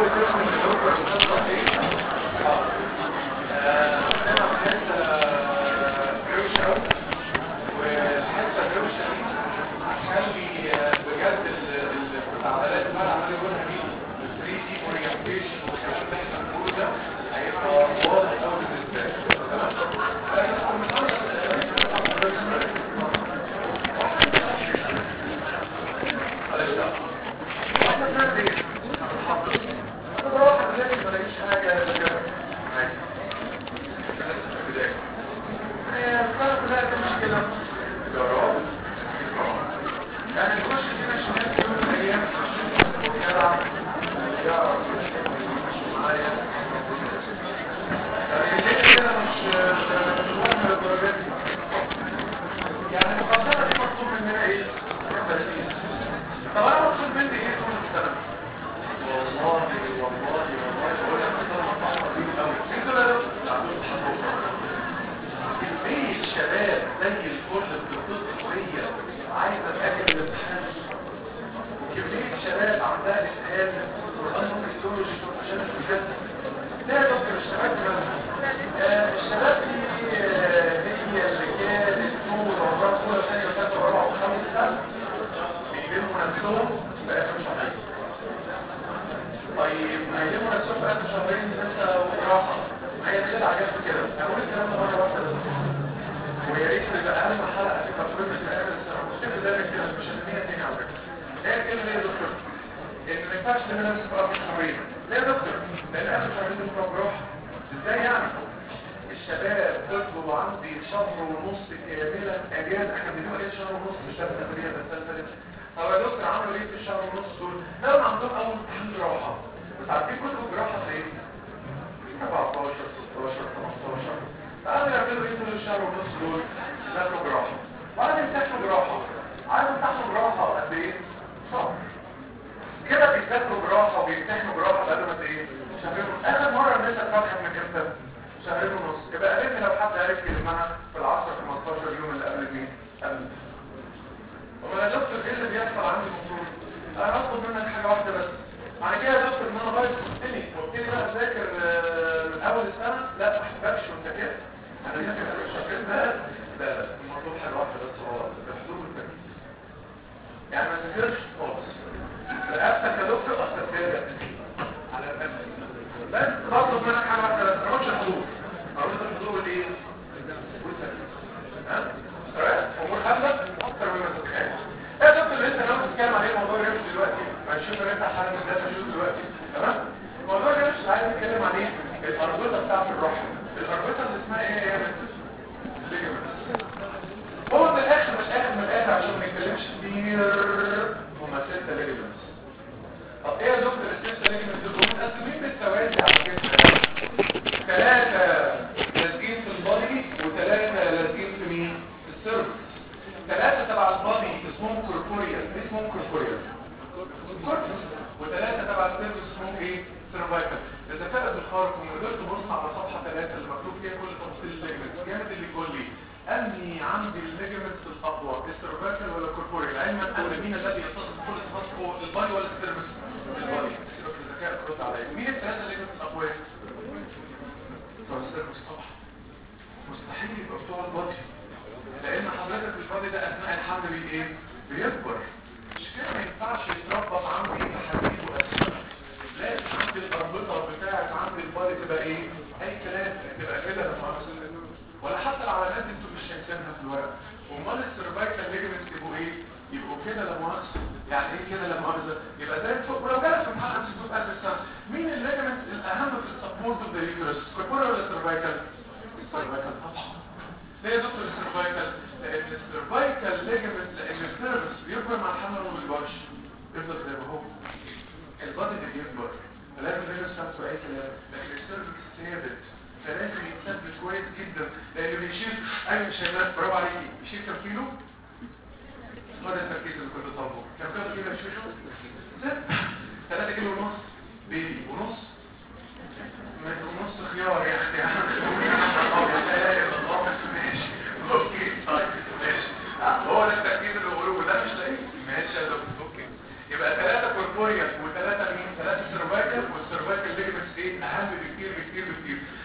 كوريا وثلاثة مين ثلاثة سيرفايكال والسيرفايكال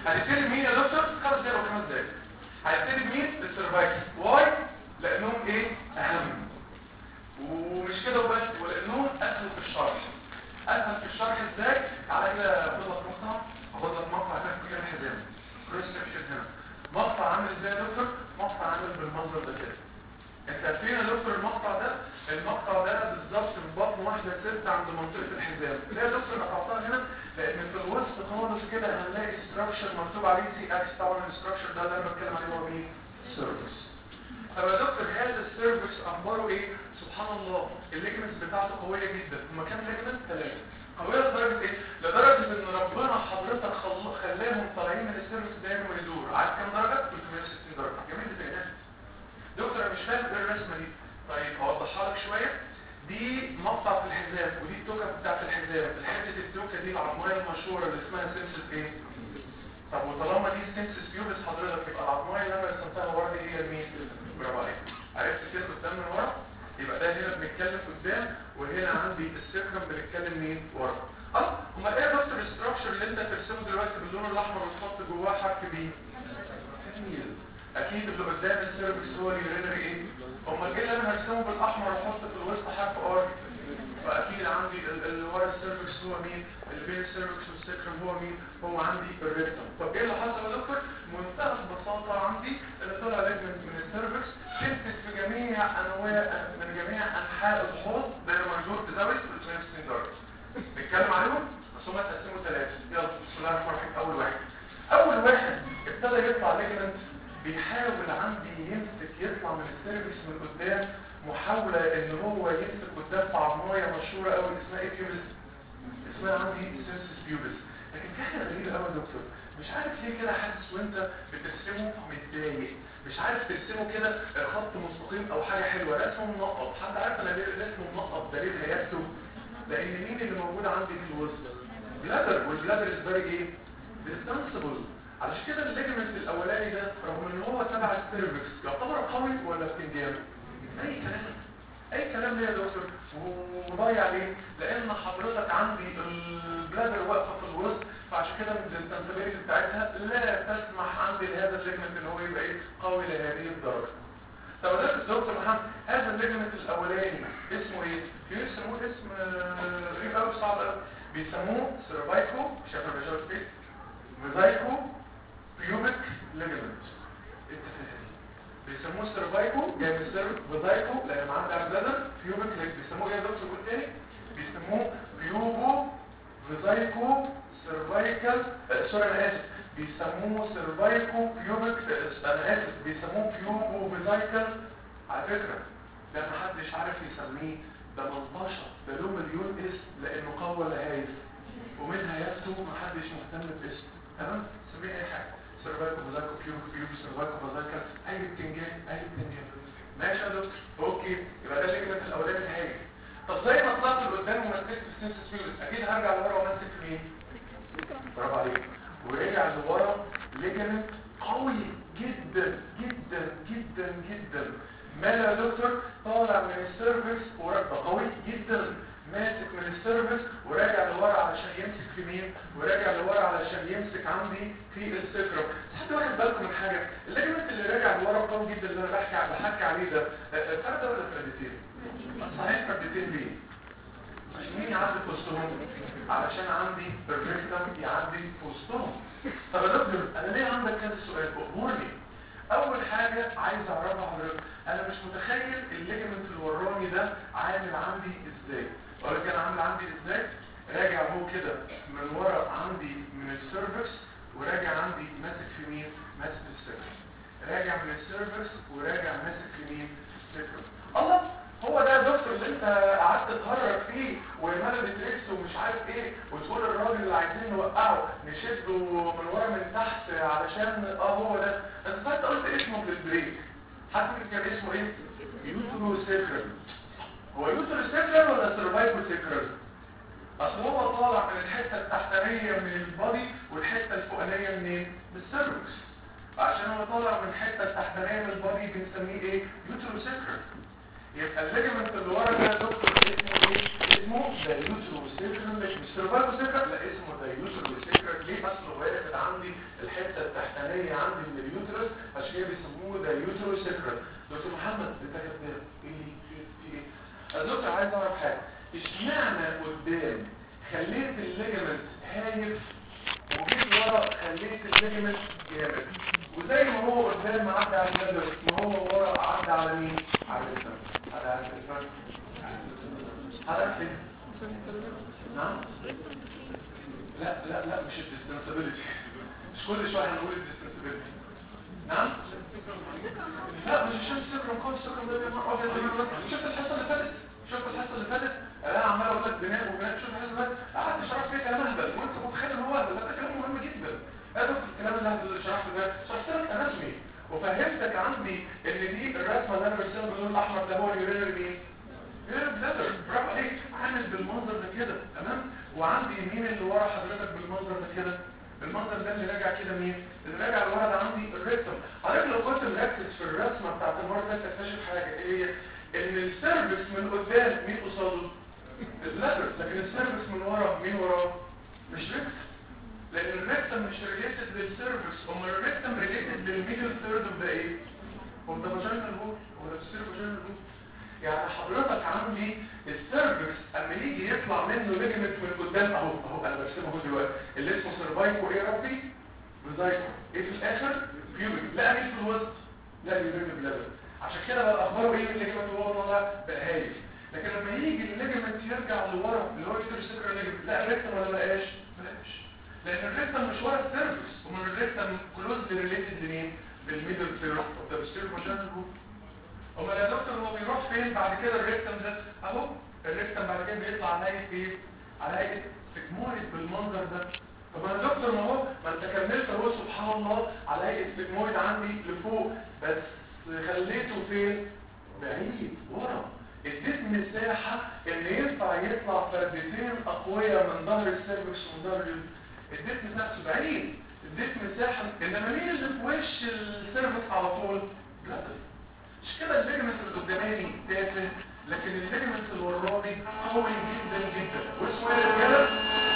هنبتدي بمين يا دكتور خمس دقايق وخمس دقايق هنبتدي بمين السيرفايكل واي لانهم ايه اهم ومش كده وبس ولانهم اسهل في الشرح اسهل في الشرح ازاي تعالى كده خد لك مقطع خد لك مقطع كده كده الحزام كروس سكشن هنا مقطع عامل ازاي يا دكتور مقطع عامل بالمنظر ده كده انت فين يا دكتور المقطع ده المقطع ده بالظبط في بطن واحده ست عند منطقه الحزام ليه يا دكتور قطعتها هنا لان في الوسط خالص كده هنلاقي ستراكشر مكتوب عليه سي اكس طبعا الستراكشر ده اللي انا بتكلم عليه هو مين سيرفيس طب يا دكتور هذا السيرفيس اخباره ايه سبحان الله الليجمنتس بتاعته قويه جدا هما كام ليجمنت ثلاثه قويه لدرجه ايه لدرجه ان ربنا حضرتك خل... خلاهم طالعين من السيرفيس دايما ويدور عارف كام درجه 360 درجه جميل جدا دكتور انا مش فاهم ايه الرسمه دي طيب هوضحها لك شويه دي مقطع في الحزام ودي التوكه بتاعت الحزام الحته التوكه دي العظميه المشهوره اللي اسمها سنسس ايه طب وطالما دي سنسس بيوبس حضرتك يبقى العظميه اللي انا رسمتها ورا دي هي مين برافو عليك عرفت كده قدام من ورا يبقى ده هنا بنتكلم قدام وهنا عندي السكرم بنتكلم مين ورا اه امال ايه يا دكتور الاستراكشر اللي انت ترسمه دلوقتي باللون الاحمر وتحط جواه حرف بي جميل اكيد اللي قدام السيرفيس هو اليورينري ايه امال ايه اللي انا هرسمه بالاحمر واحط في الوسط حرف ار فاكيد عندي اللي ورا السيرفيس هو مين اللي بين السيرفيس والسكرم هو مين هو عندي الريكتم طب ايه اللي حصل يا دكتور منتهى البساطه عندي اللي طلع ليجمنت من السيرفيس تثبت في جميع انواع من جميع انحاء الحوض ده موجود بزاويه 360 درجه نتكلم عليهم بس هم اتقسموا ثلاثه يلا بسم الله الرحمن الرحيم اول واحد اول واحد ابتدى يطلع ليجمنت بيحاول عندي يمسك يطلع من السيرفيس من قدام محاولة ان هو يمسك قدام في عظماية مشهورة قوي اسمها ايه بيوبس اسمها عندي سيرفيس بيوبس لكن في حاجة غريبة قوي يا دكتور مش عارف ليه كده حاسس وانت بترسمه متضايق مش عارف ترسمه كده خط مستقيم او حاجة حلوة رسمه منقط حد عارف انا ليه رسمه منقط ده ليه هيبته لان مين اللي موجود عندي في الوسط بلادر والبلادر از فيري ايه ديستانسبل علشان كده الليجمنت الاولاني ده رغم ان هو تبع السيرفكس يعتبر قوي ولا بتنجان اي كلام اي كلام ليه يا دكتور ومضيع ليه لان حضرتك عندي البلادر واقفه في الوسط فعشان كده الديستانسبيلتي بتاعتها لا تسمح عندي لهذا الليجمنت ان هو يبقى ايه قوي لهذه الدرجه طب ده الدكتور محمد هذا الليجمنت الاولاني اسمه ايه بيسموه اسم غريب قوي صعب قوي بيسموه سيرفايكو شايف الرجال فين فيزايكو بيوبك ليجمنت بيسموه سيرفايكو جاي من سيرف فيزايكو لان معاه على بدن بيوبك ليجمنت بيسموه ايه يا دكتور قول تاني بيسموه بيوبو فيزايكو سيرفايكال آه سوري انا اسف بيسموه سيرفايكو بيوبك انا اسف بيسموه بيوبو فيزايكال على فكره ده محدش عارف يسميه ده ملطشه ده له مليون اسم لانه قوي لهايف ومنها يبدو محدش مهتم باسم تمام سميه اي حاجه سيرفايكو فيزايكو بيوبو بيوبو سيرفايكو فيزايكال اي بتنجان اي بتنجان ماشي يا دكتور اوكي يبقى ده الليجمنت الاولاني الهايف طب زي ما طلعت لقدام ومسكت في السنسس فيولس اكيد هرجع لورا وامسك في مين برافو عليك ورجع لورا ليجمنت قوي جدا جدا جدا جدا مال يا دكتور طالع من السيرفيس ورقبه قوي جدا ماسك من السيرفيس وراجع لورا علشان يمسك في مين وراجع لورا علشان يمسك عندي في السكرم حد واخد بالكم من حاجه الليجمنت اللي راجع لورا قوي جدا اللي انا بحكي بحكي عليه ده فرده ولا فردتين صحيح فردتين ليه عشان مين يعدي في وسطهم علشان عندي الريكتم يعدي في وسطهم طب يا دكتور انا ليه عندك كذا سؤال امورني اول حاجة عايز اعرفها حضرتك انا مش متخيل الليجمنت الوراني ده عامل عندي ازاي اقول لك انا عامل عندي ازاي راجع هو كده من ورا عندي من السيرفكس وراجع عندي ماسك في مين ماسك في السيرفكس راجع من السيرفكس وراجع ماسك في مين السيرفكس الله هو ده يا دكتور اللي انت قعدت تهرج فيه ومال بتريكس ومش عارف ايه وتقول الراجل اللي عايزين نوقعه نشده من ورا من تحت علشان اه هو ده انت فات قلت اسمه بالبريك حد كان اسمه ايه يوترو سيكرل هو يوترو سيكرل ولا سيرفايفو سيكرل اصل هو طالع من الحته التحتانيه من البادي والحته الفوقانيه منين من السيرفكس عشان هو طالع من الحته التحتانيه من البادي بنسميه ايه يوترو سيكرل يبقى الليجمنت اللي ورا ده دكتور اسمه ايه اسمه دايوترو سيكرال مش سيرفايفو سيكرال لا اسمه دايوترو سيكرال ليه اصله وقفت عندي الحته سكرة دكتور محمد انت كذاب ايه في في ايه الدكتور عايز اعرف حاجه اشمعنى قدام خليت الليجمنت هايف وجيت ورا خليت الليجمنت جامد وزي ما هو قدام عدى على الليجمنت ما هو ورا عدى على مين على الاسم عدى على الاسم على الاسم نعم لا لا لا مش الديستنسابيلتي مش كل شويه هنقول الديستنسابيلتي نعم لا مش عشان السكرم كل السكرم ده بيعمل ابيض بيعمل شفت الحصه اللي فاتت شفت الحصه اللي فاتت انا عمال اقول لك بناء وبناء شوف الحصه اللي فاتت قعدت شرحت فيها كلام اهبل وانت متخيل ان هو اهبل ده كلام مهم جدا انا شفت الكلام اللي اللي شرحته ده شرحت لك اناتومي وفهمتك عندي ان دي الرسمه اللي انا برسمها باللون الاحمر ده هو اليورينري مين غير بلادر برافو عليك عامل بالمنظر ده كده تمام وعندي مين اللي ورا حضرتك بالمنظر ده كده المنظر ده اللي راجع كده مين اللي راجع لورا ده عندي الريكتم حضرتك لو كنت مركز في الرسمه بتاعت المره اللي فاتت تكتشف حاجه ايه هي ان السيرفكس من قدام مين قصاده اللاتر لكن السيرفكس من ورا مين وراه مش ريكتم لان الريكتم مش ريليتد للسيرفكس امال الريكتم ريليتد للميدل ثيرد اوف ذا ايه هو ده فاجينال وول هو ده فاجينال وول يعني حضرتك عندي السيرفكس اما يجي يطلع منه ليجمنت من قدام اهو اهو انا برسمه اهو دلوقتي اللي اسمه سيرفايكو ايه يا ربي بزايكو ايه في الاخر بيوبك لا مين في الوسط لا يورين بلابل عشان كده بقى اخباره ايه الليجمنت هو والله بقى هايف لكن لما يجي الليجمنت يرجع لورا اللي هو يصير سكر ليجمنت لا الريكتم ولا بقاش بقاش لان الريكتم مش ورا السيرفكس ومن الريكتم كلوزلي ريليتد لمين للميدل ثيرد اوف ذا بوستيريور فاجينال امال يا دكتور هو بيروح فين بعد كده الريكتم ده اهو الريكتم بعد كده بيطلع على هيئه ايه على هيئه سيجمويد بالمنظر ده طب يا دكتور ما هو ما انت كملت اهو سبحان الله على هيئه سيجمويد عندي لفوق بس خليته فين بعيد ورا اديت مساحه ان ينفع يطلع فردتين اقوياء من ظهر السيرفكس ومن ظهر اليوم اديت مساحه بعيد اديت مساحه انما مين اللي في وش السيرفكس على طول لا مش كده الليجمنت اللي قدامي تافه لكن الليجمنت اللي وراني قوي جدا جدا واسمه ايه كده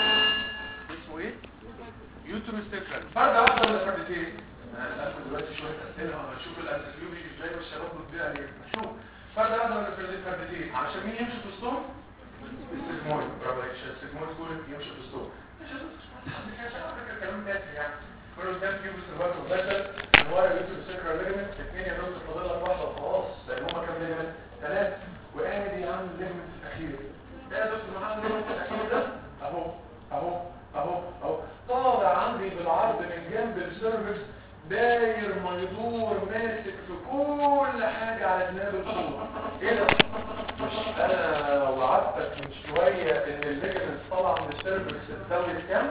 اسمه ايه يوتروس سيكرال فرده واحده ولا فردتين انا هاخد دلوقتي شويه اسئله هشوف الاسئله بيجي ازاي والشباب بتضيع عليه شوف فرده واحده ولا فردتين فردتين علشان مين يمشي في وسطهم السيجمويد برافو عليك السيجمويد كله يمشي في وسطهم مش حد كده عشان فاكر كلام تافه يعني كل قدام فيه سيرفات وبشر من ورا يوتروس سيكرال ليجمنت اثنين يا دكتور فاضل لك واحده وخلاص لان هما كام ليجمنت ثلاثه وادي يا عم الليجمنت الاخير ده يا دكتور محمد الليجمنت الاخير ده اهو اهو اهو اهو طالع عندي بالعرض من جنب السيرفكس داير ما يدور ماسك في كل حاجه على جناب الصوت ايه ده مش انا وعدتك من شويه ان الليجمنت طالع من السيرفكس الزاويه كام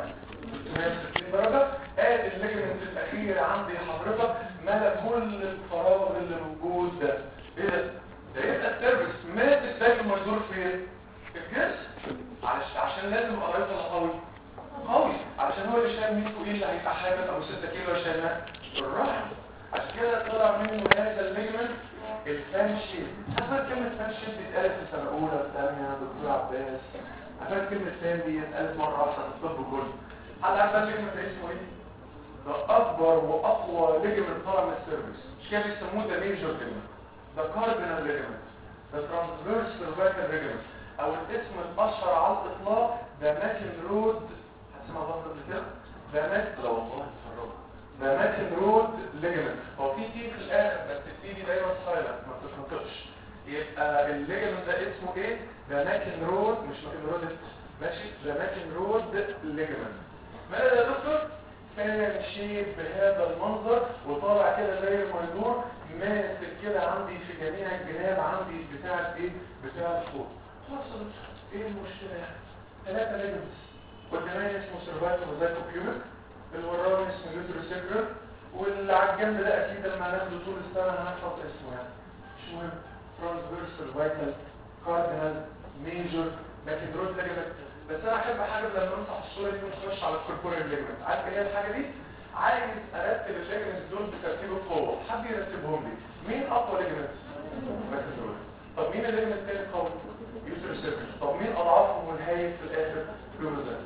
360 درجه ادي الليجمنت الاخير عندي حضرتك ملا كل الفراغ اللي موجود ده ايه ده ده يبقى السيرفكس ماسك دايما ما يدور فين في الجسم عش- عشان لازم قرايتها قوي قوي عشان هو اللي شايل مين فوقيه اللي هيبقى حامل او 6 كيلو شايلها الرحم عشان كده طلع منه هذا الليجمنت الفان شيب عارفه كلمه فان شيب دي اتقالت في سنه اولى ثانيه دكتور عباس عارفه كلمه فان دي اتقالت مره واحده في الطب كله حد عارف الليجمنت ده اسمه ايه ده اكبر واقوى ليجمنت طالع من السيرفيس مش كده بيسموه ده ميجور ليجمنت ده كاردينال ليجمنت ده ترانسفيرس سيرفايكال ليجمنت او الاسم الاشهر على الاطلاق ده ماكن رود هتسمع لفظ قبل كده ده ماكن لا والله اتفرجوا ده ماكن رود ليجمنت هو في تي في الاخر بس التي دي دايما سايلنت ما بتتنطقش يبقى الليجمنت ده اسمه ايه ده ماكن رود مش ماكن رود ماشي ده ماكن رود ليجمنت ماذا يا دكتور فان شيب بهذا المنظر وطالع كده زي ما يدور ماسك كده عندي في جميع الجناب عندي بتاع ايه بتاع الفوق خلاص يا دكتور، ايه المشكله يعني ثلاثه ليجمنتس والجنان اسمه سيرفايتال وزايكو بيوبك اللي وراه اسمه يوتروسيكرال واللي على الجنب ده اكيد لما هناخده طول السنه هنحفظ اسمه يعني مش مهم ترانسفيرسال فايتال كاردينال ميجور لكن رود ليجمنت بس انا احب حاجه لما نمسح الصوره دي ونخش على الكوربورال ليجمنت عارف ايه الحاجه دي عايز ارتب الليجمنت دول بترتيب القوه حد يرتبهم لي مين اقوى ليجمنت لكن دول طب مين الليجمنت الثاني قوي يوتر سيرفيس طب مين اضعفهم والهايف في الاخر كلوزر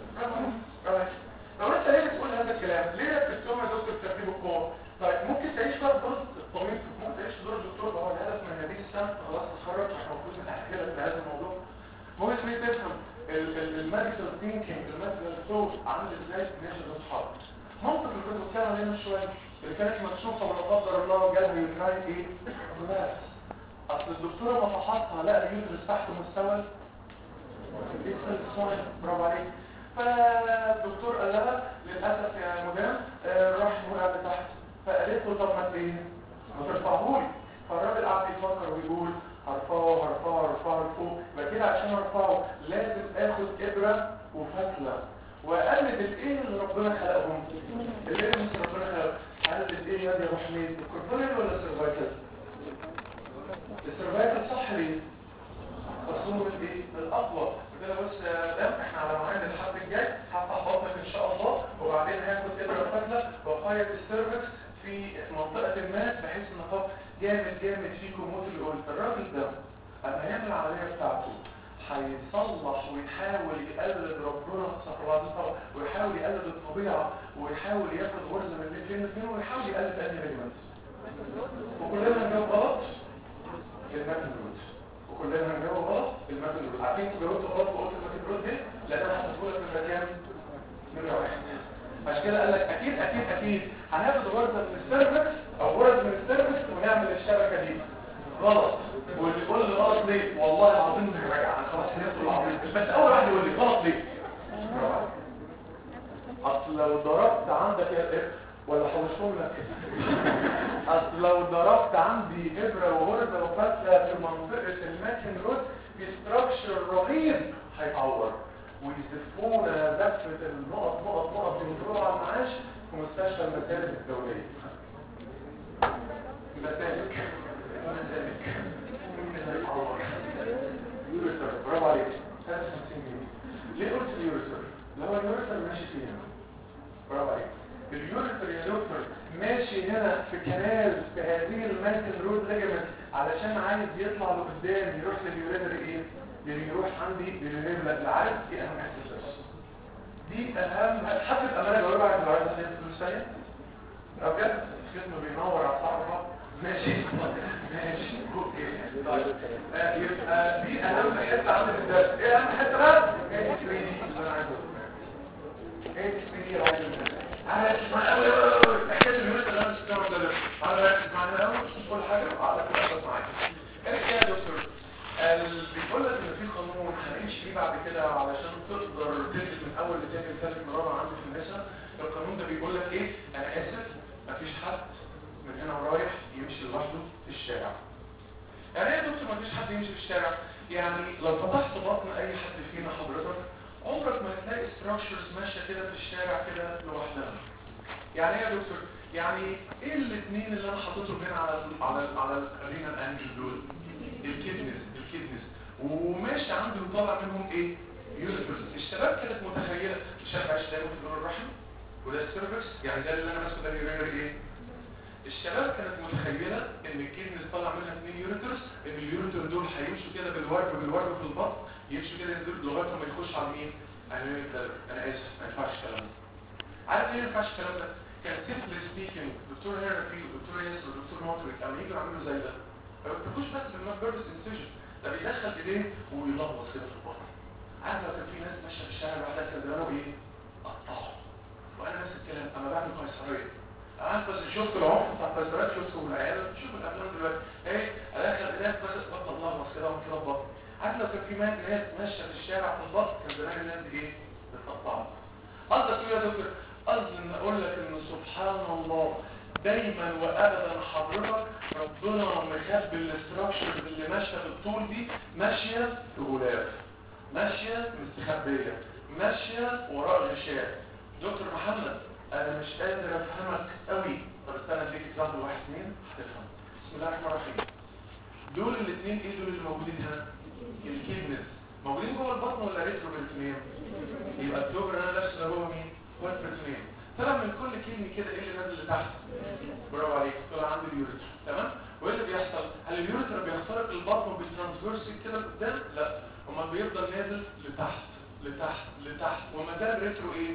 طب انت ليه بتقول هذا الكلام ليه رتبتهم يا دكتور بترتيب القوه طيب ممكن تعيش بقى بضغط الطبيب ممكن تعيش دور الدكتور ده هو الهدف من هذه السنه خلاص تخرج احنا المفروض نتاهلك بهذا الموضوع المهم ليه تفهم الميديكال ثينكينج الميديكال ثوت عامل ازاي ناخد اصحاب منطق اللي كنت بتكلم عليه من شويه اللي كانت مكشوفه ولا قدر الله جالها يوتراين ايه؟ غلاف اصل الدكتوره ما فحصها لقى اليوترس تحت مستوى الاسفل برافو عليك فالدكتور قال لها للاسف يا مدام آه، روح وقع لتحت فقالت له طب ما ايه ما ترفعهولي فالراجل قعد يفكر ويقول هرفعه هرفعه هرفعه لفوق يبقى كده عشان ارفعه لازم اخد ابره وفتله واقلد الايه اللي ربنا خلقهم الايه اللي ربنا خلقهم قلد ايه يا ابو حميد الكوربونيل ولا السيرفايكال السيرفايكال صح ليه تصوم الايه الاقوى قلت له بص يا مدام احنا على ميعاد الحد الجاي هفتح بطنك ان شاء الله وبعدين هاخد ابره فتله واقيد السيرفكس في منطقه ما بحيث ان هو جامد جامد فيكم موت يقول الراجل ده اما يعمل العمليه بتاعته هيصلح ويحاول يقلد ربنا استغفر الله العظيم طبعا ويحاول يقلد الطبيعه ويحاول ياخد غرزه من الاثنين الاثنين ويحاول يقلد انهي ريجمنت وكلنا هنجاوب غلط الماكن روت وكلنا هنجاوب غلط الماكن روت عارفين انتوا جاوبتوا غلط وقلت الماكن روت دي لان انا حطيته لك في مكان نمره واحد عشان كده قال لك اكيد اكيد اكيد هناخد غرزه من السيرفكس او غرز من السيرفكس ونعمل الشبكه دي غلط واللي يقول لي غلط ليه والله العظيم راجع انا خلاص حلفت العظيم بس اول واحد يقول لي غلط ليه اصل لو ضربت عندك يا إيه؟ ولا حوشهم لك اصل لو ضربت عندي ابره وغرزه وفتله في منطقه الماكن روت في ستراكشر رهيب هيتعور ويزفونا زفه النقط نقط نقط ينزلوا على المعاش في مستشفى المسالك الدوليه مسالك مسالك مين اللي هيتعور يوريتر برافو عليك 53 جنيه ليه قلت اليوريتر؟ اللي هو اليوريتر ماشي فين برافو عليك اليوريتر يا دكتور ماشي هنا في كنال في هذه المانكن رود ليجمنت علشان عايز يطلع لقدام يروح لليوريتر ايه؟ اللي يروح عندي لليوريتر لا عارف ايه اهم احساس دي اهم حتى الامانه جواب عايز لو عايز اخد فلوس ثانيه او بجد ختمه بينور على الصعبه ماشي ماشي اوكي طيب آه، يبقى دي اهم حته عندي في الدرس ايه اهم حته بقى؟ ايه 3 دي اللي انا عايزه ايه 3 دي اللي عايزه عايز اسمع قوي حكايه اليونت اللي انا بستخدمها ده عايز اركز معاها قوي كل حاجه وقاعده كده بس معاك ايه يا دكتور ال- بيقول لك ان في قانون هنمشي فيه بعد كده علشان تقدر تنزل من اول لتاني لثالث من رابع عندي في النساء القانون ده بيقول لك ايه انا اسف مفيش حد من هنا ورايح يمشي لوحده في الشارع يعني ايه يا دكتور مفيش حد يمشي في الشارع يعني لو فتحت بطن اي حد فينا حضرتك عمرك ما هتلاقي ستراكشرز ماشيه كده في الشارع كده لوحدها يعني ايه يا دكتور يعني ايه الاثنين اللي انا حاططهم هنا على ال على ال على الرينال انجل دول الكدنس الكدنس وماشي عندي وطالع منهم ايه يوريترز الشباب كانت متخيله الشباب عايش دايما في دور الرحم وده السيرفكس يعني ده اللي انا ماسكه ده اليورينري ايه الشباب كانت متخيله ان الكدنس طالع منها اثنين يوريترز ان اليوريتر دول هيمشوا كده بالورد بالورد في البطن يمشوا كده ينزلوا لغايه ما يخش على مين على مين الكلام انا اسف ما ينفعش الكلام ده عارف ليه ما ينفعش الكلام ده كان سيمبل سبيكينج دكتور هيرفي ودكتور ياسر ودكتور مطرق او يجوا يعملوا زي ده ما بيفتكوش بس بالنوت بيردس انسيجن ده بيدخل ايديه ويلخبط كده في البطن عارف لو كان في ناس ماشيه في الشارع لوحدها كان زمانه ايه قطعوا وانا نفس الكلام انا بعمل قيصريه عارف بس شفت العنف بتاع القيصريات شفته بالعيال شوف الافلام دلوقتي ايه ادخل ايديها بس بطل لخبط كده وكده البطن عارف لو كان في ناس ماشيه في الشارع في البطن كان زمان الناس دي ايه بتقطعوا قصدك ايه يا دكتور قصدي ان اقول لك ان سبحان الله دايما وابدا حضرتك ربنا مخبي الاستراكشر اللي ماشيه في الطول دي ماشيه في غلاف ماشيه مستخبيه ماشيه وراء الغشاء دكتور محمد انا مش قادر افهمك قوي طب استنى اديك اكزامبل واحد اثنين هتفهم بسم الله الرحمن الرحيم دول الاثنين ايه دول اللي موجودين هنا الكيدنس موجودين جوه البطن ولا ريتروبريتونيوم يبقى الدوبر انا لابس ده هو مين هو البريتونيوم طلع من كل كلمه كده ايه اللي نازل لتحت برافو عليك طلع عندي اليوريتر تمام وايه اللي بيحصل هل اليوريتر بيخترق البطن وبيترانسفيرس كده لقدام لا امال بيفضل نازل لتحت لتحت لتحت وما زال ريترو ايه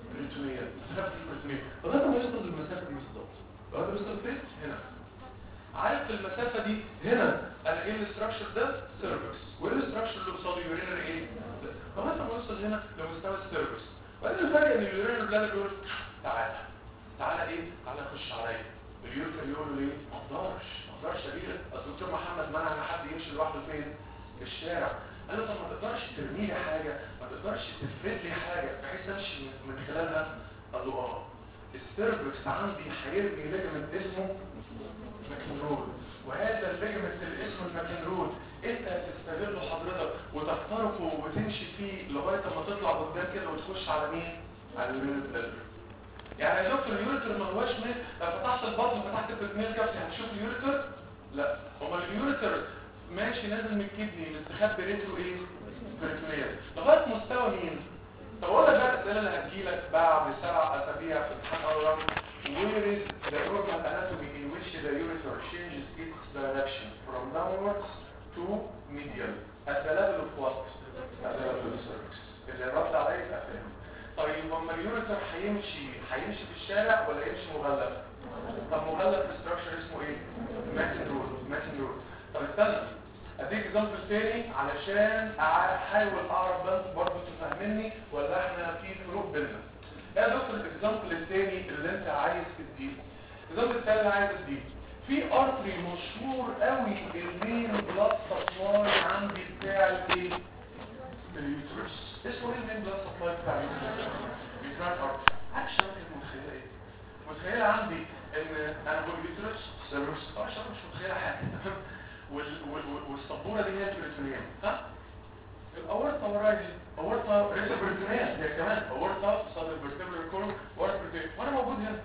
بريتونيوم مسافه البريتونيوم لغايه ما يوصل للمسافه دي بالظبط لغايه ما يوصل فين هنا عارف المسافه دي هنا انا ايه الاستراكشر ده سيرفكس وايه الاستراكشر اللي قصاده يورينر ايه لغايه ما اوصل هنا لمستوى السيرفكس بعدين الفرق ان اليورينر بلاد يقول تعالى تعالى ايه تعالى خش عليا اليورينر يقول له ايه ما اقدرش ما اقدرش اجيب الدكتور محمد منع ان حد يمشي لوحده فين في الشارع قال له طب ما تقدرش ترمي لي حاجه ما تقدرش تفرد لي حاجه بحيث امشي من خلالها قال له اه السيرفكس عندي هيرمي ليجمنت اسمه ماكنرول وهذا الليجمنت اللي اسمه الماكنرول انت هتستغله حضرتك وتخترقه وتمشي فيه لغايه ما تطلع قدام كده وتخش على مين؟ على اليوريت بلادر يعني يا دكتور اليوريتر ما هواش مين لو فتحت البطن وفتحت البريتنيل كابس هتشوف اليوريتر؟ لا امال اليوريتر ماشي نازل من الكدني مستخبي ريترو ايه؟ بريتنيل لغايه مستوى مين؟ طب اقول لك بقى الاسئله اللي هتجيلك بعد سبع اسابيع في امتحان اورام where is the normal anatomy in which the ureter changes its direction from downwards to medial at the level of what? at the level of the cervix اللي رد عليا يبقى فاهم طيب اما اليوريتر هيمشي هيمشي في الشارع ولا يمشي مغلف؟ طب مغلف الستراكشر اسمه ايه؟ ماتن رود ماتن رود طب استنى اديك اكزامبل تاني علشان احاول اعرف بس برضه تفهمني ولا احنا في فروق بيننا يا دكتور الاكزامبل التاني اللي انت عايز تديه الاكزامبل التاني اللي عايز تديه في ارتري مشهور قوي المين بلاد سبلاي عندي بتاع الايه اليوترس اسمه ايه المين بلاد سبلاي بتاع اليوترس يوتران ارتري عارف انت متخيله ايه متخيله عندي ان انا بقول يوترس سيرفس اه مش متخيله حاجه والسبوره دي هي البريتونيوم ها الاورطه ورايا اورطه ريس بريتونيوم هي كمان اورطه صدر الفرتبرال كولوم ورا بريتونيوم وانا موجود هنا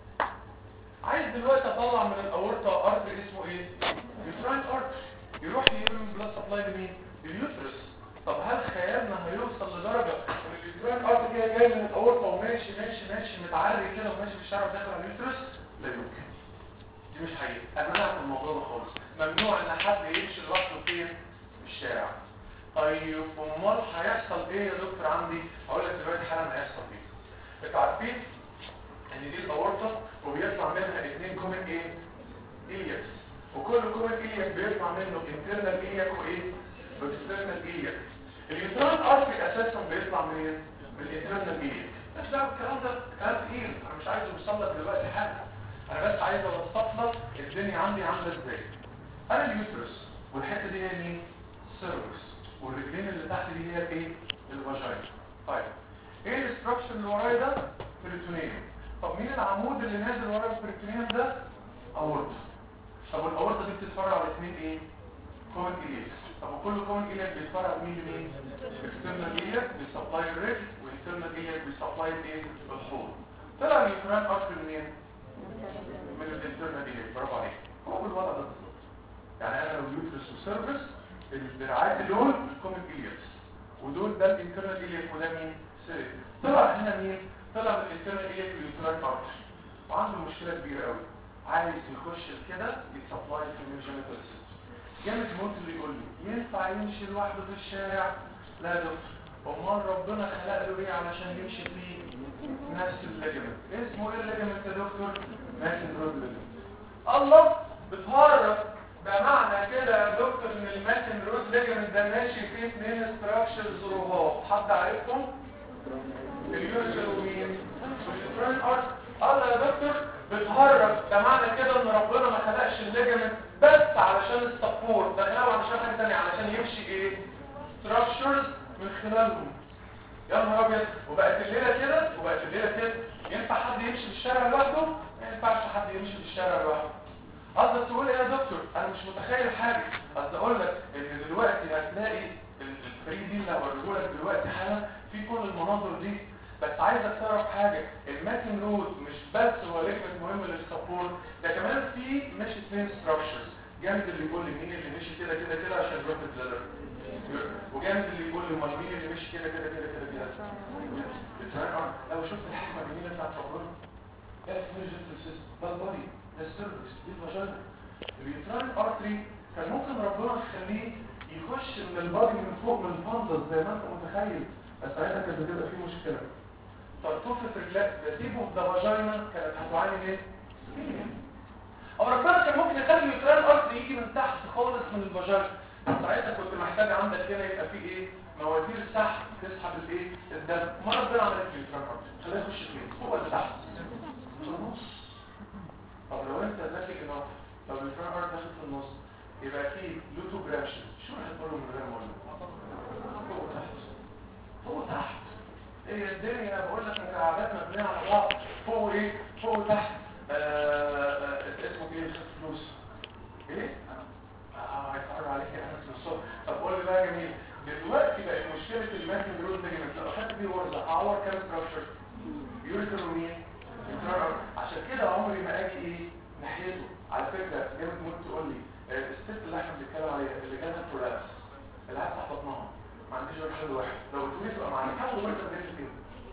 عايز دلوقتي اطلع من الاورطه ارتري اسمه ايه يوتراين ارتري يروح يعمل بلاد سبلاي لمين اليوترس طب هل خيالنا هيوصل لدرجه ان اليوتراين ارتري هي جاي من الاورطه وماشي ماشي ماشي متعري كده وماشي في الشارع وداخل على اليوترس لا يمكن دي مش حقيقه انا منعت الموضوع ده خالص ممنوع ان حد يمشي لوحده فين في الشارع طيب امال هيحصل ايه يا دكتور عندي هقول لك دلوقتي حالا هيحصل ايه انتوا عارفين ان دي الاورطه وبيطلع منها اثنين كومن ايه الياكس وكل كومن الياك بيطلع منه انترنال الياك وايه واكسترنال الياك اليوتران ارتري اساسا بيطلع منين من الانترنال الياك بس ده الكلام ده كلام تقيل انا مش عايز اوصل لك دلوقتي حاجه انا بس عايز اوصف لك الدنيا عندي عامله ازاي انا اليوترس والحته دي هي مين سيرفكس والرجلين اللي تحت دي هي ايه الفاجينا طيب ايه الاستراكشر اللي ورايا ده بريتونيوم طب مين العمود اللي نازل ورا البريتونيوم ده اورطه طب الاورطه دي بتتفرع على اثنين ايه كومن الياك طب وكل كومن الياك بيتفرع مين لمين اكسترنال الياك بيسبلاي الرجل وانترنال الياك بيسبلاي الايه الحوض طلع اليوتران ارتري منين من الانترنال الياك برافو عليك هو بالوضع ده يعني انا لو يوترس وسيرفس الدراعات دول الكومن الياكس ودول ده الانترنال الياك وده مين سيرف طلع هنا مين طلع من الانترنال الياك اليوتران ارتري وعنده مشكله كبيره قوي عايز يخش كده يتسبلاي في الجينيتال سيستم جامد موت اللي يقول لي ينفع يمشي لوحده في الشارع لا يا دكتور امال ربنا خلق له ايه علشان يمشي فيه نفس الليجمنت اسمه ايه الليجمنت يا دكتور ماشي رود ليجمنت الله بتهرب ده معنى كده يا دكتور ان الماتن رود ليجمنت ده ماشي فيه اثنين ستراكشرز رهاب حد عارفهم اليوريتر ومين واليوترين ارت الله يا دكتور بتهرب ده معنى كده ان ربنا ما خلقش الليجمنت بس علشان السبورت ده خلقه علشان حاجه ثانيه علشان يمشي ايه ستراكشرز من خلالهم يا نهار ابيض وبقت الليله كده وبقت الليله كده ينفع حد يمشي في الشارع لوحده ما ينفعش حد يمشي في الشارع لوحده قصدك تقول ايه يا دكتور انا مش متخيل حاجه قصدي اقول لك ان دلوقتي هتلاقي الفريق دي اللي هوريه لك دلوقتي حالا في كل المناظر دي بس عايزك تعرف حاجه الماتن رود مش بس هو ليكمنت مهم للسبورت ده كمان في مش اثنين ستراكشرز جامد اللي يقول لي مين اللي مشي كده كده كده عشان يروح البلادر وجامد اللي يقول لي امال مين اللي مشي كده كده كده كده كده لو شفت الحكمه الجميله بتاعت ربنا ايه الفيجن سيستم ده البادي ده السيرفس دي الفاجينا اليوتران ارتري كان ممكن ربنا يخليه يخش من البادي من فوق من الفندس زي ما انت متخيل بس ساعتها كانت بتبقى في مشكله طرطوفه رجلات ده تيبو ده فاجينا كانت هتعاني من او ربنا كان ممكن يخلي اليوترين ارت يجي من تحت خالص من الفاجينا ساعتها كنت محتاج عندك هنا يبقى في ايه مواتير سحب تسحب الايه الدم ما ربنا عمل لك اليوترين ارت خليه يخش فين فوق ولا تحت في النص طب لو انت ذكي كده لو اليوترين ارت داخل في النص يبقى في لوتو براشن شو هتقول له من غير ما اقول له فوق وتحت فوق تحت هي الدنيا بقول لك مكعبات مبنيه على بعض فوق ايه فوق وتحت آه، آه، اسمه ايه فلوس ايه اه هيتفرج عليك يا انس الصبح طب قول لي بقى يا جميل دلوقتي بقت مشكله الماكن جروز ده جامد لو خدت دي ورزه اعور كام ستراكشر يوريتر ومين عشان كده عمري ما اجي ايه ناحيته على فكره جامد موت تقول لي آه، الست اللي احنا بنتكلم عليها اللي جالها كولابس اللي قاعده تحت بطنها ما عنديش غير حل واحد لو التويت تبقى معانا حاول ورزه بنت كده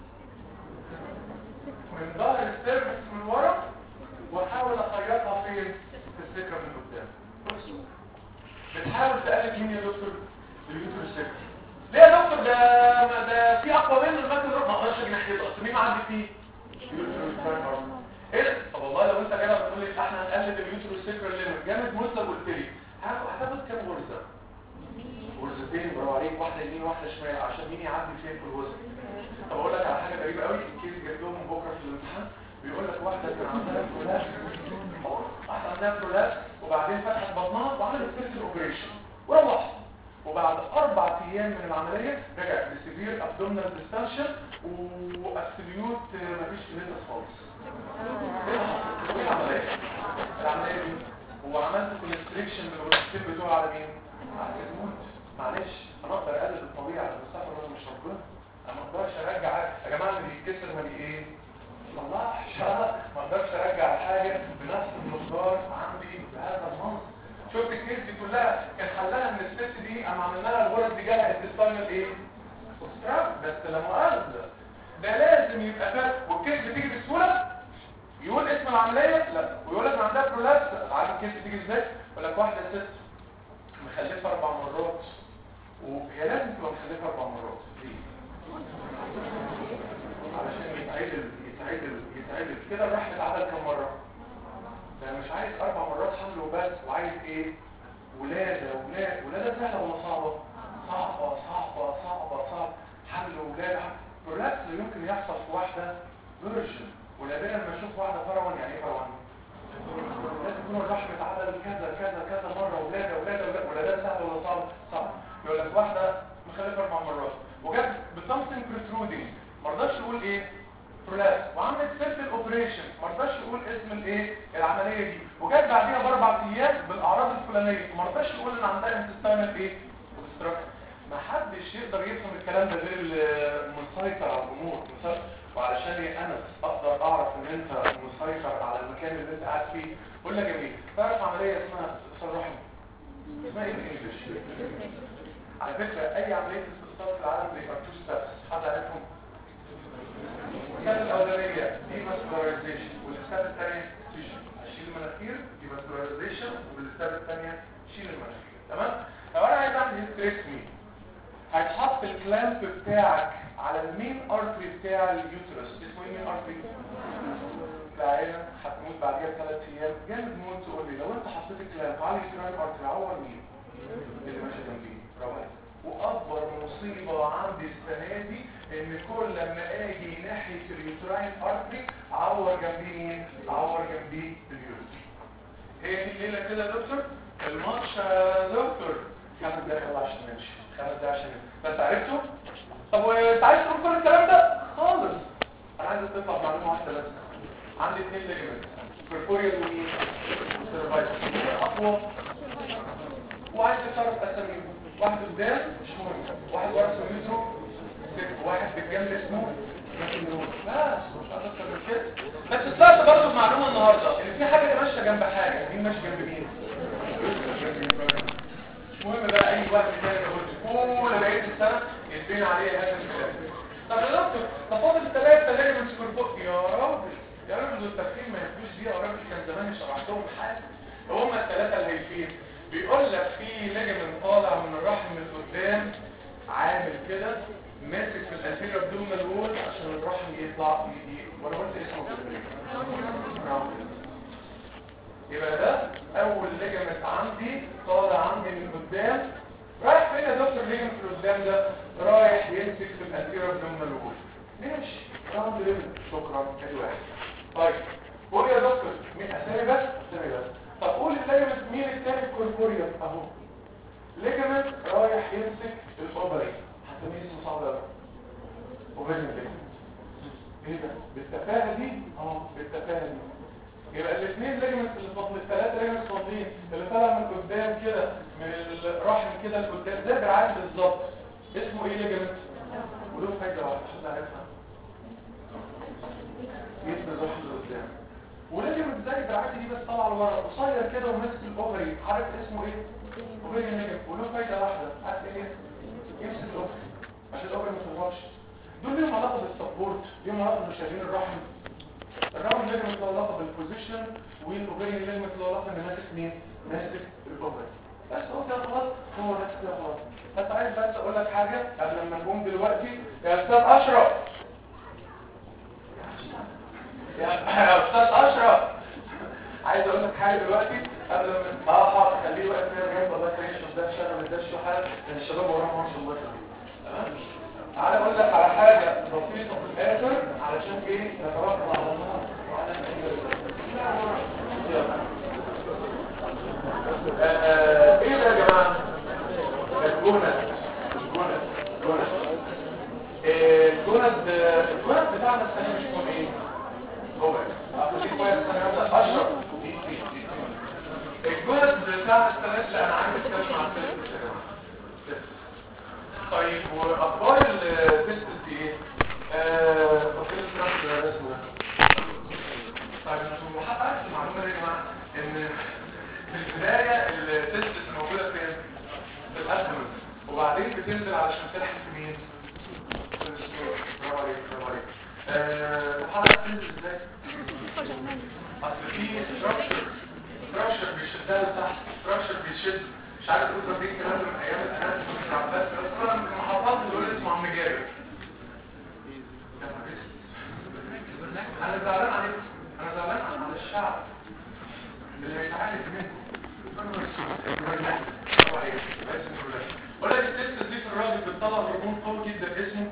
من ظهر السيرفس من ورا واحاول اخيطها فين في السكه من قدام بص. بتحاول تقلد مين يا دكتور اليوتر السكه ليه يا دكتور ده ما ده في اقوى منه الماكن روح ما اقدرش اجي ناحيته اصل مين عندي فيه اليوتر السكه ايه ده؟ طب والله لو انت جاي بتقول لي احنا هنقلد اليوتر السكه اللي جامد موت لو قلت لي هاخد- هتاخد كام غرزه غرزتين برافو عليك واحده يمين واحده شمال عشان مين يعدي فين في الغرزه طب اقول لك على حاجه غريبه قوي الكيس جاب لهم بكره في الامتحان بيقول لك واحده كان عندها برولاب واحده عندها برولاب وبعدين فتحت بطنها وعملت سيرت اوبريشن وروحت وبعد اربع ايام من العمليه رجعت بسيفير ابدومينال ديستنشن وابسوليوت مفيش كليتس خالص ايه اللي حصل؟ ايه العمليه؟ العمليه دي هو عملت كونستريكشن للغرفتين بتوع على مين؟ على الموت معلش انا اقدر اقلد الطبيعه بس انا مش ربنا انا ما اقدرش ارجع يا جماعه اللي بيتكسر ما بي ايه الله ما اقدرش ارجع الحاجه بنفس المقدار عندي بهذا المنظر شفت الكيس دي كلها كان حلها ان الست دي اما عملنا لها الغرز دي جالها انتستاينال ايه استراب بس لا مؤاخذه ده لازم يبقى فاهم والكيس بتيجي بسهوله يقول اسم العمليه لا ويقول لك عندها برولابس عارف الكيس بتيجي ازاي يقول لك واحده ست مخلفه اربع مرات وهي لازم تبقى مخلفه اربع مرات ليه؟ علشان يتعدل يتعدل يتعدل كده الراح اتعدل كم مره ده مش عايز اربع مرات حمل وبس وعايز ايه ولاده ولاده ولاده سهله ولا صعبه صعبه صعبه صعبه صعبه حمل ولاده برولابس يمكن يحصل في واحده فيرجن ونادرا ما اشوف واحده فرعون يعني ايه فرعون لازم يكون الرحم اتعدل كذا كذا كذا مره ولاده ولاده ولاده ولادات سهله ولا صعبه صعبه يقول لك واحده مخلفه اربع مرات وجت بسمثينج بروترودنج ما رضاش يقول ايه برولابس وعملت سيرفل اوبريشن ما رضاش يقول اسم الايه العمليه دي وجت بعديها باربع ايام بالاعراض الفلانيه ما رضاش يقول ان عندها انتستاينال ايه اوبستراكشن ما حدش يقدر يفهم الكلام ده غير المسيطر على الامور مسيطر. وعلشان انا اقدر اعرف ان انت مسيطر على المكان اللي انت قاعد فيه قول لي جميل تعرف عمليه اسمها استئصال رحم اسمها ايه بالانجلش على فكره اي عمليه استئصال في العالم بيبقى تو ستابس حد عارفهم الستاب الاولانيه دي ماسكولارايزيشن والستاب الثانيه اشيل المناخير دي ماسكولارايزيشن والستاب الثانيه شيل المناخير تمام لو انا عايز اعمل هيستريكتومي هيتحط الكلامب بتاعك على المين ارتري بتاع اليوترس اسمه ايه مين ارتري العينه هتموت بعديها بثلاث ايام جامد موت تقول لي لو انت حطيت الكلامب على اليوترين ارتري عور مين اللي ماشي جنبيه برافو عليك. واكبر مصيبه عندي السنه دي ان كل لما اجي ناحيه اليوترين ارتري اعور جنبيه مين اعور جنبيه اليوتري هي دي الليله كده يا دكتور الماتش يا دكتور خمس دقايق عشان نمشي خمس دقايق عشان نمشي بس عرفته طب وانت عايز تقول كل الكلام ده خالص انا عايز تطلع معلومه واحده بس عندي اثنين ليجمنت بيرفوريال ومين سيرفايكال اقوى وعايز تعرف اساميهم واحد قدام مش مهم واحد ورا اسمه يوترو ست واحد بالجنب اسمه ماكينون بس مش عايز اكتر من كده بس طلعت برضه بمعلومه النهارده ان في حاجه ماشيه جنب حاجه مين ماشي جنب مين مش مهم بقى اي واحد تاني يقول كل بقيه السنه يتبين عليه هذا الكلام طب يا دكتور ده فاضل ثلاثه ليجمنت سكوربوك يا راجل يا راجل دول التفكير ما يفوش دي يا راجل كان زمان شرحتهم حاجه هم الثلاثه الهايفين بيقول لك في ليجمنت طالع من الرحم من قدام عامل كده ماسك في الانتيريور ابدومينال وول عشان الرحم يطلع ي- ي- وانا قلت اسمه كده يبقى ده اول ليجمنت عندي طالع عندي من قدام رايح فين يا دكتور ليجمنت اللي قدام ده رايح يمسك في الانتيريور ابدومينال وول ماشي راوند ليجمنت شكرا ادي واحد طيب قول يا دكتور مين اسامي بس اسامي بس طب قول الليجمنت مين التاني الكوربوريا اهو ليجمنت رايح يمسك الاوبري هسميه اسمه صعب قوي اوبري ليجمنت ايه ده بالتفاهه دي اه بالتفاهه دي يبقى الاثنين ليجمنت اللي فاضلين الثلاثه ليجمنت فاضلين اللي طالع من قدام كده من الرحم كده لقدام زي بالعكس بالظبط اسمه ايه ليجمنت وله فايده واحده حد عارفها جسم الرحم لقدام وليجمنت زي بالعكس دي بس طالعه لورا قصير كده وماسك الاوفري عارف اسمه ايه اوفري ليجمنت وله فايده واحده عارف ايه يمسك الاوفري عشان الاوفري ما تهربش دول ليهم علاقه بالسبورت ليهم علاقه بمشاهير الرحم الراوند ليجمنت له علاقه بالبوزيشن والاوفري ليجمنت له علاقه ان ماسك مين ماسك الاوفري بس هو كده خلاص هو بس كده خلاص بس عايز بس اقول لك حاجه قبل ما نقوم دلوقتي يا استاذ اشرف يا يا استاذ اشرف عايز اقول لك حاجه دلوقتي قبل ما اه حاضر خليه واقف هنا جنب الله يكرمك ده شغل ده شو حاجه لان الشباب وراهم ما شاء الله تمام تعالى اقول لك على حاجه بسيطه في الاخر علشان ايه نتوكل على الله وعلى آه، ايه ده يا جماعه الجونة الجونة الجونة آه، الجونة الجونة بتاعنا السنه مش يكون ايه هو اقول لك كويس السنه ده اشرف الجونة بتاعنا السنه لا انا عايز اتكلم عن السنه يا جماعه طيب واخبار التست دي ايه آه فاكر الكلام ده اسمه طيب انتوا حد عارف المعلومه دي يا جماعه ان في البدايه التست موجوده فين في الاسمنت وبعدين بتنزل علشان تلحق في مين في السكور برافو عليك برافو عليك آه حد عارف تنزل ازاي اصل في ستراكشر ستراكشر بيشدها لتحت ستراكشر بيشد مش عارف اقول لك ايه الكلام ده من ايام الاناتومي بتاع عباس بس انا من محافظات بيقول اسمه عم جابر انا زعلان عليكم انا زعلان على الشعب اللي هيتعالج منكم ولا التست دي في الراجل بتطلع هرمون قوي جدا اسمه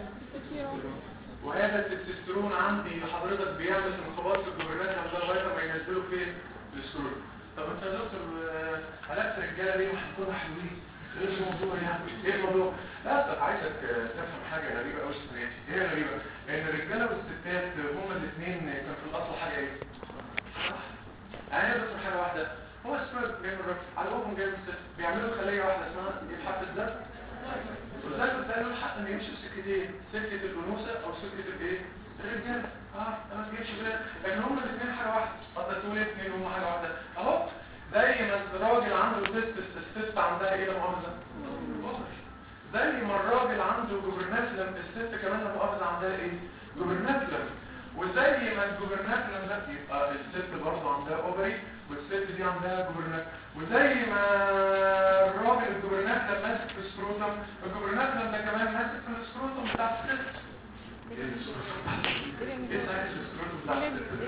وهذا التستوستيرون عندي حضرتك بيعمل انقباض في الجبرنات عندها لغايه ما ينزلوا فين السكرول طب انت يا دكتور حالات الرجاله ليه هتكونوا حلوين ايه الموضوع يعني ايه الموضوع لا طب عايزك تفهم حاجه غريبه قوي السنه دي ايه غريبه ان الرجاله والستات هما الاثنين كان في الاصل حاجه ايه انا بس حاجه واحده هو السبيرت جاي من الراجل على ابوهم جاي من الست بيعملوا خليه واحده اسمها الحفل ده وذلك بتلاقي له الحق انه يمشي في سكتين سكه الانوثه او سكه الايه الرجاله اه انا بيمشي كده لكن هما الاثنين حاجه واحده اصل تقول اثنين هما حاجه واحده اهو زي ما الراجل عنده تست الست عندها ايه لا مؤاخذه زي ما الراجل عنده جوبرناتلم الست كمان لا مؤاخذه عندها ايه جوبرناتلم وزي ما الجوبرناتلم ده يبقى الست برضه عندها اوفري والست دي عندها جوبرنات وزي ما الراجل الجوبرناتلم ماسك في السكروتم الجوبرناتلم ده كمان ماسك في السكروتم بتاع الست ايه السكروتم ايه سايز السكروتم بتاع الست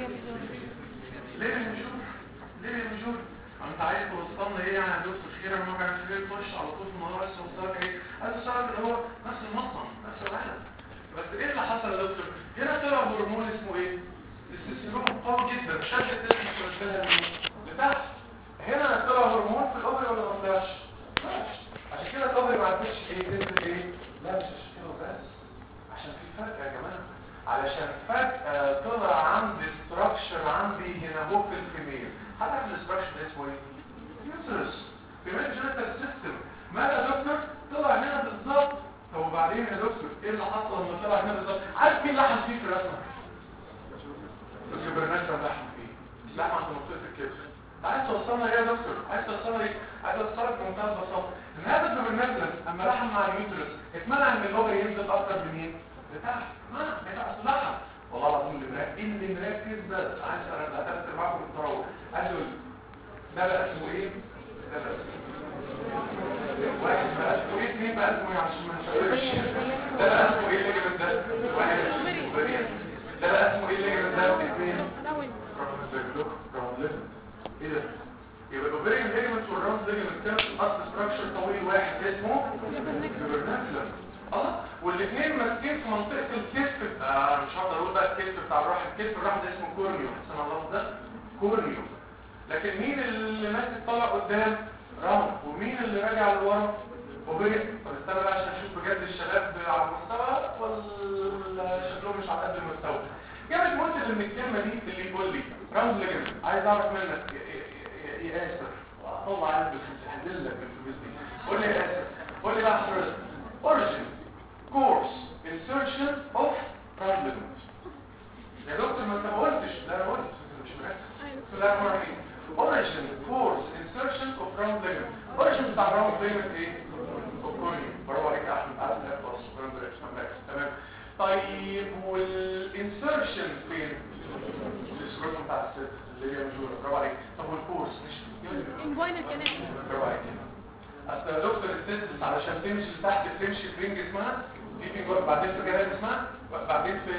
ليه المجور ليه المجور انت عايز توصلنا ايه يعني يا دكتور خير لما كان في تخش على طول في الموضوع بس توصلك ايه عايز توصلك اللي هو نفس المصنع نفس العالم بس ايه اللي حصل يا دكتور هنا طلع هرمون اسمه ايه التستيرون قوي جدا شد التستيرون لتحت هنا طلع هرمون في الاوفري ولا ما طلعش عشان كده الاوفري ما عرفتش ايه تنزل ايه لا مش عشان كده بس عشان في فرق يا جماعه علشان فجأة طلع عندي ستراكشر عندي هنا هو في الفيميل حتى في الاستراكشر ده اسمه ايه؟ يوترس فيميل جينيتال سيستم ماذا يا دكتور؟ طلع هنا بالظبط طب وبعدين يا دكتور ايه اللي حصل لما طلع هنا بالظبط؟ عارف مين لحم فيه في الرسمه؟ الجبرنات لحم فيه لحم عند منطقه الكتف عايز توصلنا ايه يا دكتور؟ عايز توصلنا ايه؟ عايز اوصلك بمنتهى البساطه ان هذا الجبرنات اما لحم مع اليوترس اتمنع ان الاوفر ينزل اكتر منين؟ لتحت ما يبقى اصلحها والله العظيم اللي مركز اللي مركز بس عايز انا ثلاث ارباعكم التراوح عايز اقول ده بقى اسمه ايه ده بقى اسمه واحد بقى اسمه ايه اثنين بقى اسمه ايه عشان ما نشوفش ده بقى اسمه ايه اللي جاب ده واحد اسمه بريان ده بقى اسمه ايه اللي جاب ده اثنين ايه ده كابيلر اه والاثنين ماسكين في منطقه الكتف آه مش هقدر اقول بقى الكتف بتاع الراحل الكتف الراحل ده اسمه كورنيو حسن الله ده كورنيو لكن مين اللي ماسك طالع قدام راوند ومين اللي راجع لورا وبين طب استنى بقى عشان اشوف بجد الشباب على المستوى ولا شكلهم مش على قد المستوى جابت منتج من الكلمه دي اللي يقول لي راوند ليجمنت عايز اعرف منك يا- يا يا اسف طلع قلبي هنزل لك الفلوس دي قول لي يا اسف قول لي بقى حضرتك origin course insertion of round ligament يا دكتور ما انت ما قلتش لا انا قلت انت مش مركز بسم الله الرحمن الرحيم origin course insertion of round ligament origin بتاع round ligament ايه كورنيو برافو عليك يا احمد عارف ده خلاص برافو عليك تمام طيب والانسرشن فين السكروتوم بتاع الست اللي هي مجوره برافو عليك طب والكورس مش انجوينال كانال برافو عليك اصل يا دكتور الست علشان تمشي لتحت تمشي في رينج اسمها دي في بعدين في جناب اسمها بعدين في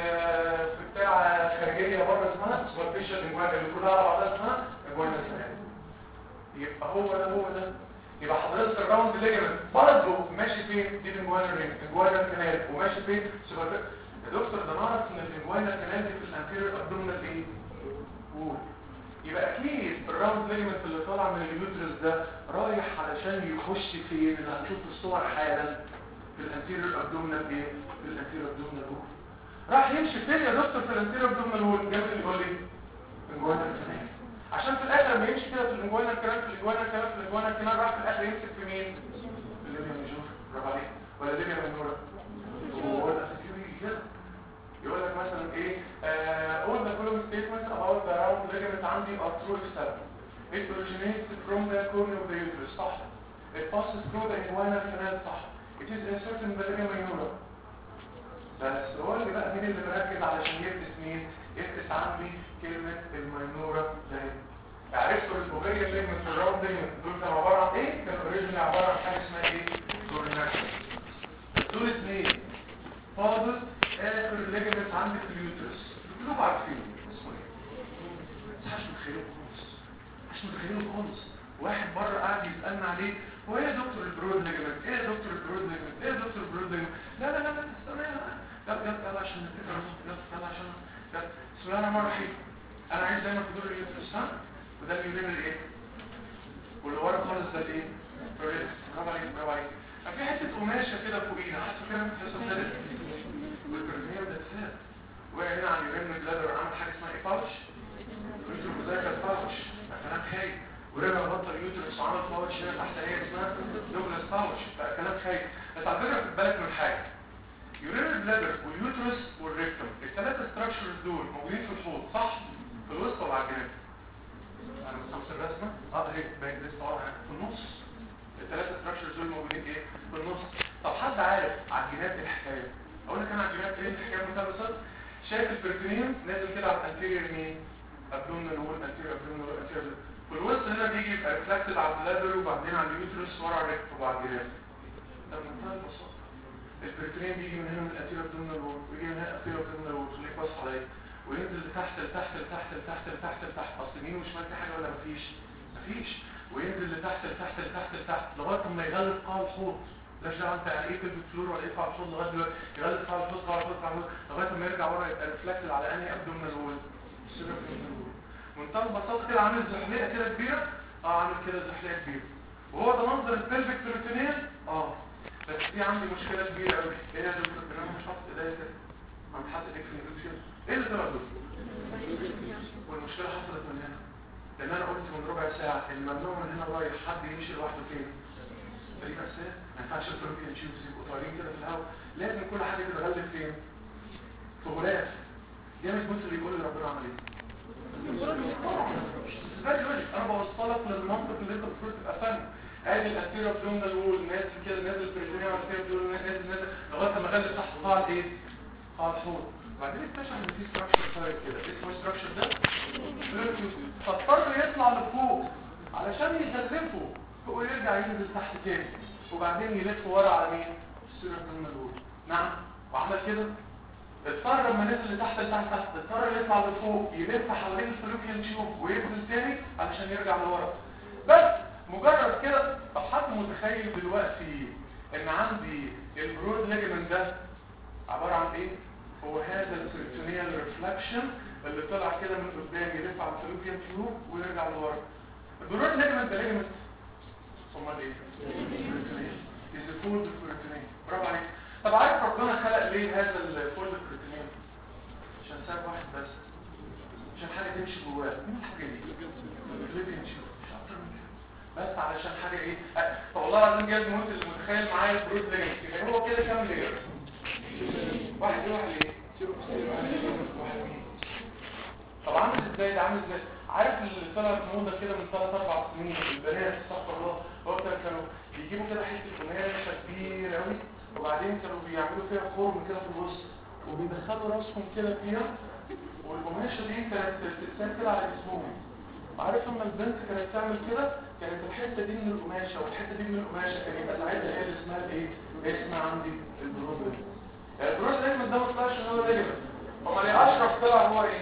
في بتاع خارجيه بره اسمها سوبرفيشال انجوينال اللي كلها على بعضها اسمها انجوينال كانال يبقى هو ده هو ده يبقى حضرتك الراوند ليجمنت برضه ماشي فين دي الانجوينال رينج انجوينال كانال وماشي فين سوبر يا دكتور ده نعرف ان الانجوينال كانال دي في الانتيريور ابدومينال ايه قول يبقى اكيد الراوند ليجمنت اللي طالع من اليوترس ده رايح علشان يخش فين اللي هنشوف في الصور حالا في الانتيريور ابدومينال ايه في الانتيريور ابدومينال وول راح يمشي فين يا دكتور في الانتيريور ابدومينال وول جاب اللي يقول لي انجوينال كانال عشان في الاخر لما يمشي كده في الانجوينال كانال في الانجوينال كانال في الانجوينال كانال راح في الاخر يمسك في مين في الليبيا ميجور برافو عليك ولا ليبيا ميجور هو ده سكيورتي كده يقول لك مثلا ايه uh, all the following statements about the round ligament عندي are true except it originates from the cornea of the uterus صح it passes through the inguinal canal صح it is inserted in the labia minora بس هو اللي بقى مين اللي مركز علشان يدرس مين يدرس عندي كلمة المينورة ده عرفتوا البوغية اللي من الراوند ليجمنت دول كانوا عبارة عن ايه؟ كانوا اوريجينال عبارة عن حاجة اسمها ايه؟ كورنكشن دول اثنين فاضل اخر ليجمنت عندي في اليوترس كلكم عارفين اسمه ايه؟ بس مش متخيلين خالص مش متخيلين خالص واحد بره قاعد يسألنا عليه هو ايه يا دكتور البرود ليجمنت؟ ايه يا دكتور البرود ليجمنت؟ ايه يا دكتور البرود ليجمنت؟ لا لا لا لا استنى يلا يلا يلا عشان نتفق يلا يلا عشان يلا بسم الله الرحمن الرحيم انا عايز دايما في دور اليوترس ها وده اليورين الايه؟ واللي ورا خالص ده الايه؟ بريس برافو عليك برافو عليك كان في حته قماشه كده فوقينا حاسه كده في حته ابتدت والبرمية ده اتساب وقع هنا على اليورين بلادر عمل حاجه اسمها ايه باوتش يوترس مذاكر باوتش ده كلام خايف ورجع بطل يوترس وعمل باوتش هنا تحت هي اسمها دوجلاس باوتش ده كلام خايف بس على فكره خد بالك من حاجه يورين بلادر واليوترس والريكتوم الثلاثه ستراكشرز دول موجودين في الحوض صح في الوسط ولا على الجناب انا مستوصل الرسمه اه اهي باين لسه اه في النص الثلاثه ستراكشرز دول موجودين ايه في النص طب حد عارف على الجناب ايه الحكايه اقول لك انا على الجناب ايه الحكايه بمنتهى البساطه شايف البرتونيوم نازل كده على الانتيريور مين ابدومينال وول انتيريور ابدومينال وول انتيريور في الوسط هنا بيجي يبقى ريفلكتد على البلادر وبعدين على اليوترس ورا الريكت وعلى الجناب ده بمنتهى البساطه البرتونيوم بيجي من هنا من الانتيريور ابدومينال وول ويجي من هنا الانتيريور ابدومينال وول خليك بص عليا وينزل لتحت لتحت لتحت لتحت لتحت لتحت اصل يمين وشمال في حاجه ولا مفيش مفيش وينزل لتحت لتحت لتحت لتحت لغايه ما يغلب قاع الحوض لاش دعوه انت يعني ايه كلمه فلور ولا ايه قاع الحوض لغايه دلوقتي يغلب قاع الحوض قاع الحوض قاع الحوض لغايه ما يرجع ورا يبقى ريفلكتد على انهي ابدومينال وول منتهى البساطه كده عامل زحليقه كده كبيره اه عامل كده زحليقه كبيره وهو ده منظر البلفيك بروتينين اه بس في عندي مشكله كبيره قوي ايه يا دكتور انا مش حاطط ايديا كده عم حاطط ايديك في النيوتريشن ايه اللي طلع دول والمشكله حصلت من هنا لان انا قلت من ربع ساعه الممنوع من هنا رايح حد يمشي لوحده فين طريق اساس ما ينفعش الطريق يمشي يبقوا طايرين كده في الهواء لازم كل حاجه تتغلب فين في غلاف جامد بص اللي يقول لي ربنا عمل ايه فيري لوجيك انا بوصلك للمنطق اللي انت المفروض تبقى فاهمه ادي الانتيريور ابدومينال وول نازل كده نازل بريتونيوم انتيريور وول نازل نازل لغايه ما غلب تحت قاع الايه قاع الحوض بعدين اكتشف ان في ستراكشر طاير كده اسمه الستراكشر ده فاضطر يطلع لفوق علشان يغلفه فوق ويرجع ينزل تحت تاني وبعدين يلف ورا على مين السيرة ابدومينال وول نعم وعمل كده اضطر لما نزل لتحت لتحت تحت اضطر يطلع لفوق يلف حوالين الفلوكيان تيوب وينزل تاني علشان يرجع لورا بس مجرد كده طب حد متخيل دلوقتي ان عندي البرود ليجمنت ده عباره عن ايه هو هذا البريتونيال ريفلكشن اللي طلع كده من قدام يلف على الفلوبيان تيوب ويرجع لورا البرود ليجمنت ده ليجمنت امال ايه از فولد بروتينين برافو عليك طب عارف ربنا خلق ليه هذا الفولد بروتينين عشان سبب واحد بس عشان حاجه تمشي جواه مين الحاجه دي اللي تمشي مش اكتر من كده بس علشان حاجه ايه أه، طب والله العظيم جايب موت اللي متخيل معايا البرود ليجمنت يعني هو كده كام لير واحد ايه واحد ايه واحد مين طب عامل ازاي ده عامل ازاي عارف اللي طلع في موضه كده من 3 4 سنين البنات استغفر الله وقتها كانوا بيجيبوا كده حته قماشه كبيره قوي وبعدين كانوا بيعملوا فيها خرم كده في الوسط وبيدخلوا راسهم كده فيها والقماشه دي كانت تتسال كده على جسمهم عارف لما البنت كانت تعمل كده كانت الحته دي من القماشه والحته دي من القماشه كان يبقى ساعتها هي اللي اسمها ايه اسمها عندي البرود البرود لازم ده ما طلعش ان هو ليجمنت امال اشرف طلع هو ايه